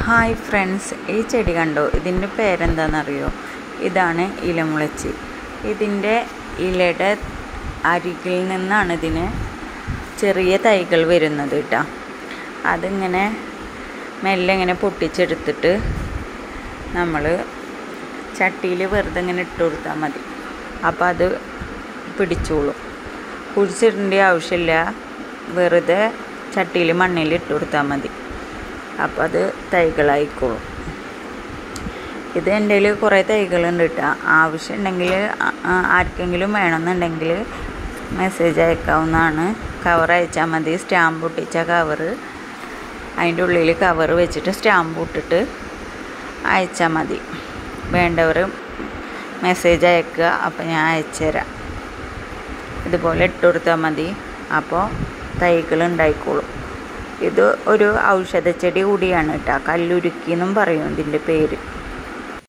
hi friends ഈ ചെടി കണ്ടോ ഇതിൻ്റെ പേരെന്താണെന്നറിയോ ഇതാണ് ഇലമുളച്ചി ഇതിൻ്റെ ഇലയുടെ അരികിൽ നിന്നാണ് ഇതിന് ചെറിയ തൈകൾ വരുന്നത് കേട്ടോ അതിങ്ങനെ മെല്ലെ ഇങ്ങനെ പൊട്ടിച്ചെടുത്തിട്ട് നമ്മൾ ചട്ടിയിൽ വെറുതെ ഇങ്ങനെ ഇട്ട് കൊടുത്താൽ മതി അപ്പോൾ അത് പിടിച്ചോളും കുഴിച്ചിടേണ്ട ആവശ്യമില്ല വെറുതെ ചട്ടിയിൽ മണ്ണിൽ ഇട്ട് കൊടുത്താൽ മതി അപ്പോൾ അത് തൈകളായിക്കോളും ഇത് എൻ്റെ കയ്യിൽ കുറേ തൈകളുണ്ട് കേട്ടോ ആവശ്യമുണ്ടെങ്കിൽ ആർക്കെങ്കിലും വേണമെന്നുണ്ടെങ്കിൽ മെസ്സേജ് അയക്കാവുന്നതാണ് കവർ അയച്ചാൽ മതി സ്റ്റാമ്പ് ഒട്ടിച്ച കവറ് അതിൻ്റെ ഉള്ളിൽ കവർ വെച്ചിട്ട് സ്റ്റാമ്പ് ഇട്ടിട്ട് അയച്ചാൽ മതി വേണ്ടവർ മെസ്സേജ് അയക്കുക അപ്പോൾ ഞാൻ അയച്ചുതരാം ഇതുപോലെ ഇട്ട് കൊടുത്താൽ മതി അപ്പോൾ തൈകൾ ഉണ്ടായിക്കോളും ഇത് ഒരു ഔഷധച്ചെടി കൂടിയാണ് കേട്ടോ കല്ലുരുക്കി എന്നും പറയും ഇതിൻ്റെ പേര്